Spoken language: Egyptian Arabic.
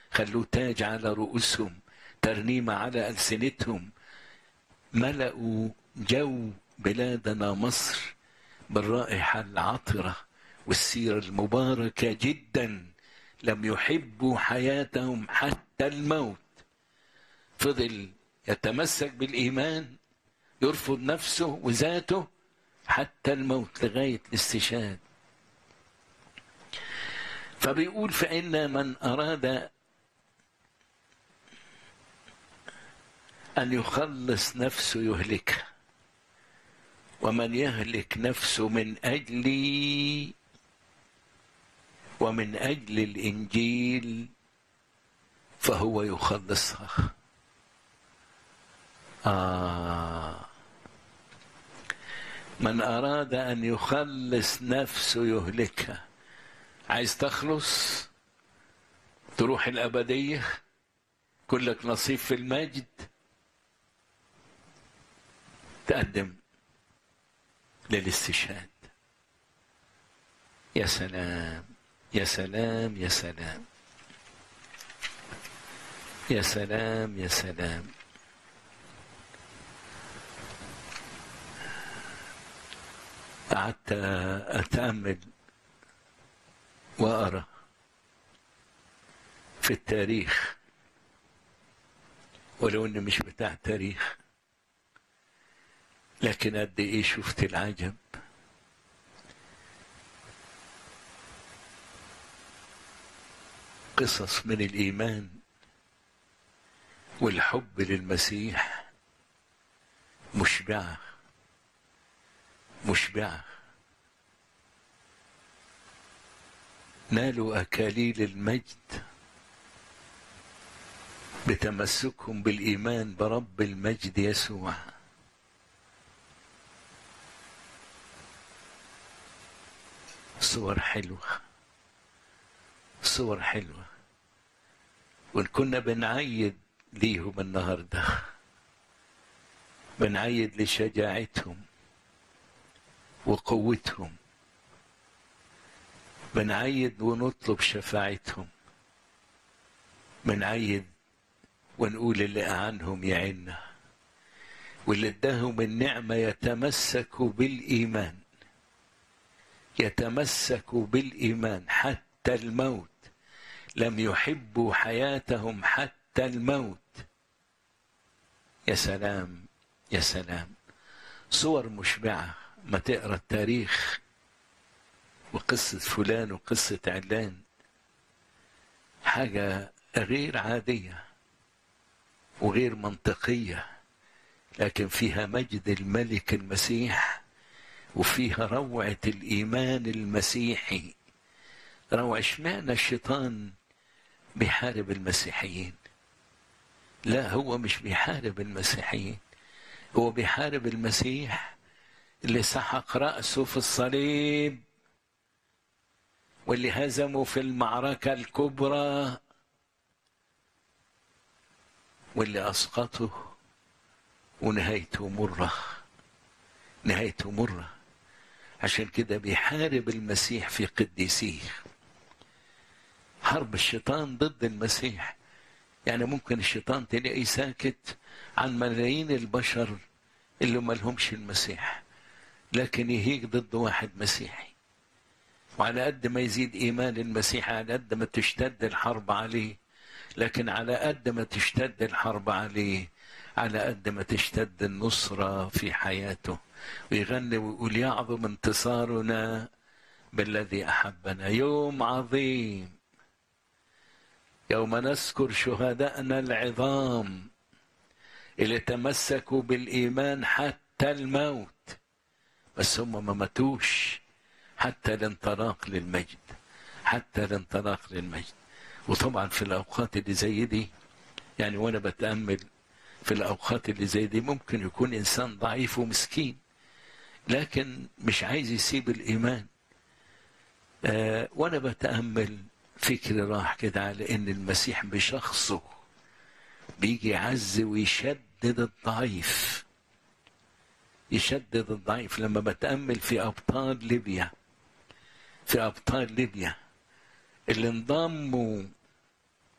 خلوه تاج على رؤوسهم ترنيمة على ألسنتهم ملأوا جو بلادنا مصر بالرائحة العطرة والسيرة المباركة جدا لم يحبوا حياتهم حتى الموت فضل يتمسك بالإيمان يرفض نفسه وذاته حتى الموت لغاية الاستشهاد فبيقول فإن من أراد أن يخلص نفسه يهلكها ومن يهلك نفسه من أجلي ومن أجل الإنجيل فهو يخلصها آه من أراد أن يخلص نفسه يهلكها عايز تخلص تروح الأبدية كلك نصيب في المجد تقدم للاستشهاد يا سلام يا سلام يا سلام يا سلام يا سلام قعدت أتأمل وأرى في التاريخ ولو إني مش بتاع تاريخ لكن قد إيه شفت العجب قصص من الإيمان والحب للمسيح مشبعة مشبعة نالوا أكاليل المجد بتمسكهم بالإيمان برب المجد يسوع صور حلوة صور حلوة وإن كنا بنعيد ليهم النهاردة بنعيد لشجاعتهم وقوتهم بنعيد ونطلب شفاعتهم بنعيد ونقول اللي أعنهم يعنا واللي اداهم النعمة يتمسكوا بالإيمان يتمسكوا بالإيمان حتى الموت لم يحبوا حياتهم حتى الموت يا سلام يا سلام صور مشبعة ما تقرا التاريخ وقصة فلان وقصة علان حاجة غير عادية وغير منطقية لكن فيها مجد الملك المسيح وفيها روعة الإيمان المسيحي روعة اشمعنى الشيطان بيحارب المسيحيين لا هو مش بيحارب المسيحيين هو بيحارب المسيح اللي سحق رأسه في الصليب واللي هزمه في المعركة الكبرى واللي أسقطه ونهايته مرة نهايته مرة عشان كده بيحارب المسيح في قديسيه حرب الشيطان ضد المسيح يعني ممكن الشيطان تلاقيه ساكت عن ملايين البشر اللي ما لهمش المسيح لكن يهيج ضد واحد مسيحي وعلى قد ما يزيد ايمان المسيح على قد ما تشتد الحرب عليه لكن على قد ما تشتد الحرب عليه على قد ما تشتد النصرة في حياته ويغني ويقول يعظم انتصارنا بالذي أحبنا يوم عظيم يوم نذكر شهداءنا العظام اللي تمسكوا بالإيمان حتى الموت بس هم ما ماتوش حتى الانطلاق للمجد حتى الانطلاق للمجد وطبعا في الأوقات اللي زي دي يعني وأنا بتأمل في الأوقات اللي زي دي ممكن يكون إنسان ضعيف ومسكين لكن مش عايز يسيب الإيمان آه وأنا بتأمل فكري راح كده على إن المسيح بشخصه بيجي يعز ويشدد الضعيف يشدد الضعيف لما بتأمل في أبطال ليبيا في أبطال ليبيا اللي انضموا